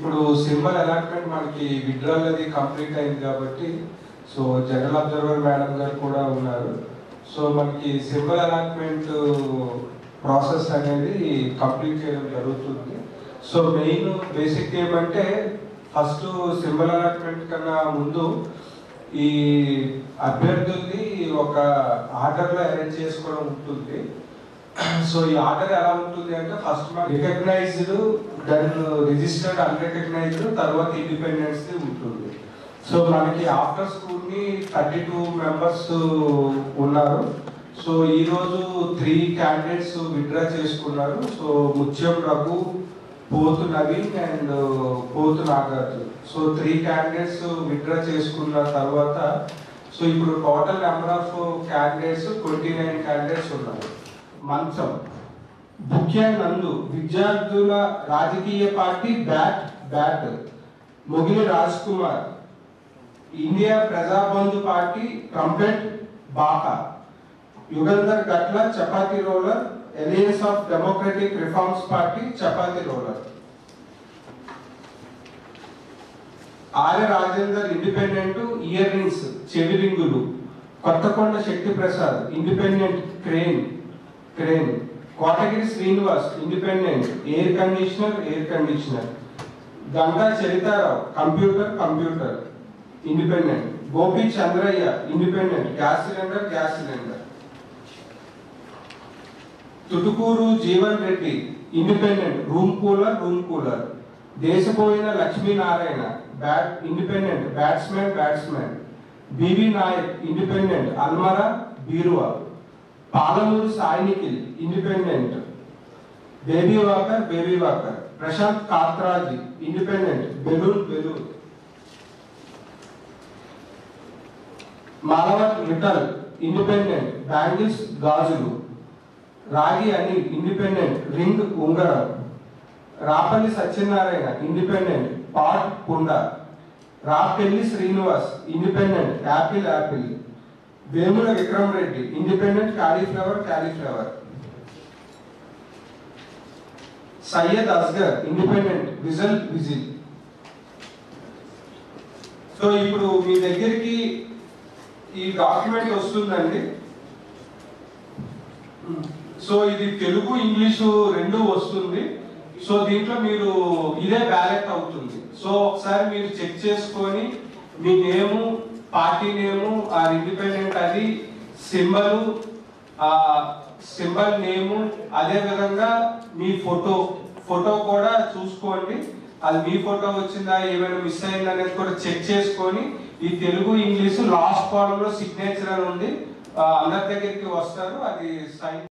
ఇప్పుడు symbol allotment మనకి withdrawal అది కంప్లీట్ అయింది కాబట్టి సో జనరల్ అబ్జర్వర్ మేడం గారు కూడా ఉన్నారు సో మనకి సింబల్ అలాట్మెంట్ ప్రాసెస్ అనేది కంప్లీట్ చేయడం జరుగుతుంది సో మెయిన్ బేసిక్ ఏమంటే ఫస్ట్ సింబల్ అలాట్మెంట్ కన్నా ముందు ఈ అభ్యర్థుల్ని ఒక ఆర్డర్లో అరేంజ్ చేసుకోవడం ఉంటుంది సో ఈ ఆర్డర్ ఎలా ఉంటుంది అంటే ఫస్ట్ మనకి రికగ్నైజ్డ్ దెన్ రిజిస్టర్డ్ అన్రికగ్నైజ్డ్ తర్వాత ఇండిపెండెన్స్ ఉంటుంది సో మనకి ఆఫ్టర్ స్కూల్ ని థర్టీ టూ మెంబర్స్ ఉన్నారు సో ఈ రోజు త్రీ క్యాండిడేట్స్ విత్డ్రా చేసుకున్నారు so Mutyam Raghu Pothu Naveen and Pothu Nagarjuna so three candidates withdraw చేసుకున్న తర్వాత సో ఇప్పుడు total number of candidates twenty nine candidates ఉన్నారు మంచం ముఖ్య నందు విద్యార్థుల రాజకీయ party bat bat Mogili Raj Kumar India Prajabandhu party trumpet బాకా Yugandhar Gatla chapati roller alliance of democratic reforms party chapati roller Arya Rajender independent earrings చెవి రింగులు Kothakonda Shakti Prasad independent crane crane Kotagiri Srinivas independent air conditioner air conditioner Ganga Charitharao computer computer independent Gopi Chandraiah independent gas cylinder gas cylinder Tutukuru Jeevan Reddy independent room cooler room cooler దేశపోయిన Lakshminarayana bat independent batsmen batsmen BV Naik independent అల్మరా బీరువా Palamuru Sai Nikhil independent baby walker baby walker Prashanth Katraji independent balloon balloon Malavath లిటల్ independent bangles గాజులు Ragi Anil independent ring ఉంగరం Rapalli Satyanarayana independent pot కుండ Rapelli Srinivas independent apple apple Vemula Vikram Reddy independent cauliflower cauliflower Syed Asgar independent whistle whistle so ఇప్పుడు మీ దగ్గరికి ఈ డాక్యుమెంట్ వస్తుందండి సో ఇది తెలుగు ఇంగ్లీషు రెండు వస్తుంది సో దీంట్లో మీరు ఇదే బ్యాలెట్ అవుతుంది సో ఒకసారి మీరు చెక్ చేసుకొని మీ నేము పార్టీ నేము ఆ ఇండిపెండెంట్ అది సింబల్ ఆ సింబల్ నేము అదే విధంగా మీ ఫోటో ఫోటో కూడా చూసుకోండి అది మీ ఫోటో వచ్చిందా ఏమైనా మిస్ అయిందా అనేది కూడా చెక్ చేసుకొని ఈ తెలుగు ఇంగ్లీషు లాస్ట్ కాలంలో సిగ్నేచర్ అని ఉంది ఆ, అందరి దగ్గరికి వస్తారు అది సైన్